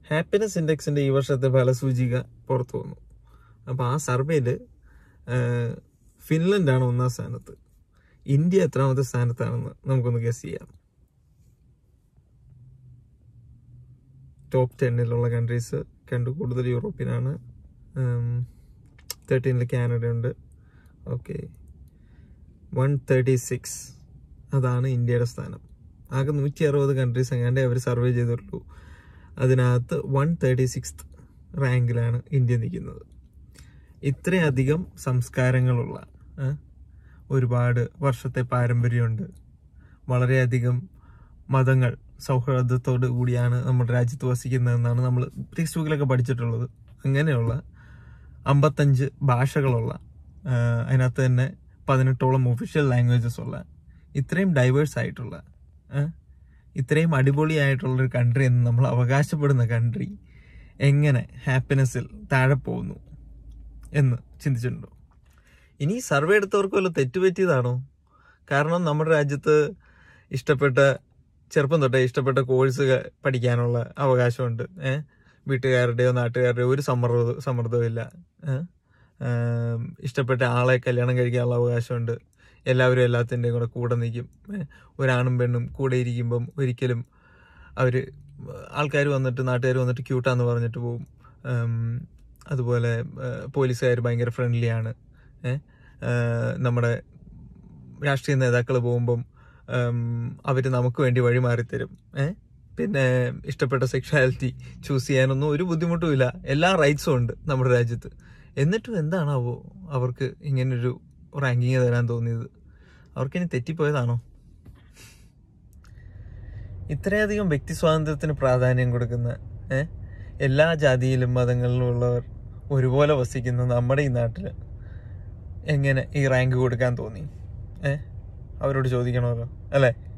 happiness ഇൻഡെക്സിന്റെ ഈ വർഷത്തെ ഫലസൂചിക പുറത്തു വന്നു അപ്പോൾ ആ സർവേയില് ഫിൻലൻഡാണ് ഒന്നാം സ്ഥാനത്ത് ഇന്ത്യ എത്രാമത്തെ സ്ഥാനത്താണെന്ന് നമുക്കൊന്ന് ഗസ് ചെയ്യാം ടോപ്പ് ടെന്നിലുള്ള കൺട്രീസ് കണ്ടു കൂടുതൽ യൂറോപ്പിനാണ് തേർട്ടീനിൽ കാനഡ ഉണ്ട് ഓക്കെ വൺ തേർട്ടി സിക്സ് അതാണ് ഇന്ത്യയുടെ സ്ഥാനം ആകെ നൂറ്റി അറുപത് കൺട്രീസ് എങ്ങാണ്ടേ അവർ സർവേ ചെയ്തിട്ടുള്ളൂ അതിനകത്ത് വൺ തേർട്ടി സിക്സ് റാങ്കിലാണ് ഇന്ത്യ നിൽക്കുന്നത് ഇത്രയധികം സംസ്കാരങ്ങളുള്ള ഏ, ഒരുപാട് വർഷത്തെ പാരമ്പര്യമുണ്ട് വളരെയധികം മതങ്ങൾ സൗഹൃദത്തോട് കൂടിയാണ് നമ്മുടെ രാജ്യത്ത് വസിക്കുന്നതെന്നാണ് നമ്മൾ ടെക്സ്റ്റ് ബുക്കിലൊക്കെ പഠിച്ചിട്ടുള്ളത് അങ്ങനെയുള്ള അമ്പത്തഞ്ച് ഭാഷകളുള്ള ആ, അതിനകത്ത് തന്നെ പതിനെട്ടോളം ഒഫീഷ്യൽ ലാംഗ്വേജസ് ഉള്ള ഇത്രയും ഡൈവേഴ്സ് ആയിട്ടുള്ള ആ, ഇത്രയും അടിപൊളിയായിട്ടുള്ള ഒരു കൺട്രി എന്ന് നമ്മൾ അവകാശപ്പെടുന്ന കൺട്രി എങ്ങനെ ഹാപ്പിനെസ്സിൽ താഴെ പോകുന്നു എന്ന് ചിന്തിച്ചിട്ടുണ്ടോ ഇനി സർവേ എടുത്തവർക്ക് വല്ല തെറ്റുപറ്റിയതാണോ കാരണം നമ്മുടെ രാജ്യത്ത് ഇഷ്ടപ്പെട്ട ചെറുപ്പം തൊട്ടേ ഇഷ്ടപ്പെട്ട കോഴ്സ് പഠിക്കാനുള്ള അവകാശമുണ്ട് ഏഹ് വീട്ടുകാരുടെയോ നാട്ടുകാരുടെയോ ഒരു സമ്മർദ്ദ സമ്മർദ്ദവും ഇല്ല ഏഹ് ആം, ഇഷ്ടപ്പെട്ട ആളെ കല്യാണം കഴിക്കാനുള്ള അവകാശമുണ്ട് എല്ലാവരും എല്ലാത്തിൻ്റെയും കൂടെ കൂടെ നിൽക്കും ഏഹ് ഒരാണും പെണ്ണും കൂടെ ഇരിക്കുമ്പം ഒരിക്കലും അവർ ആൾക്കാർ വന്നിട്ട് നാട്ടുകാർ വന്നിട്ട് ക്യൂട്ടാന്ന് പറഞ്ഞിട്ട് പോകും ഉം, അതുപോലെ പോലീസുകാർ ഭയങ്കര ഫ്രണ്ട്ലിയാണ് ഏഹ് നമ്മുടെ രാഷ്ട്രീയ നേതാക്കൾ പോകുമ്പം അവർ നമുക്ക് വേണ്ടി വഴി മാറിത്തരും ഏഹ് പിന്നെ ഇഷ്ടപ്പെട്ട സെക്ഷുവാലിറ്റി ചൂസ് ചെയ്യാനൊന്നും ഒരു ബുദ്ധിമുട്ടുമില്ല എല്ലാ റൈറ്റ്സും ഉണ്ട് നമ്മുടെ രാജ്യത്ത് എന്നിട്ടും എന്താണാവോ അവർക്ക് ഇങ്ങനൊരു റാങ്കിങ് തരാൻ തോന്നിയത് അവർക്കിനി തെറ്റിപ്പോയതാണോ ഇത്രയധികം വ്യക്തി സ്വാതന്ത്ര്യത്തിന് പ്രാധാന്യം കൊടുക്കുന്ന ഏഹ് എല്ലാ ജാതിയിലും മതങ്ങളിലും ഉള്ളവർ ഒരുപോലെ വസിക്കുന്ന നമ്മുടെ ഈ നാട്ടില് എങ്ങനെ ഈ റാങ്ക് കൊടുക്കാൻ തോന്നി ഏഹ് അവരോട് ചോദിക്കണമല്ലോ അല്ലേ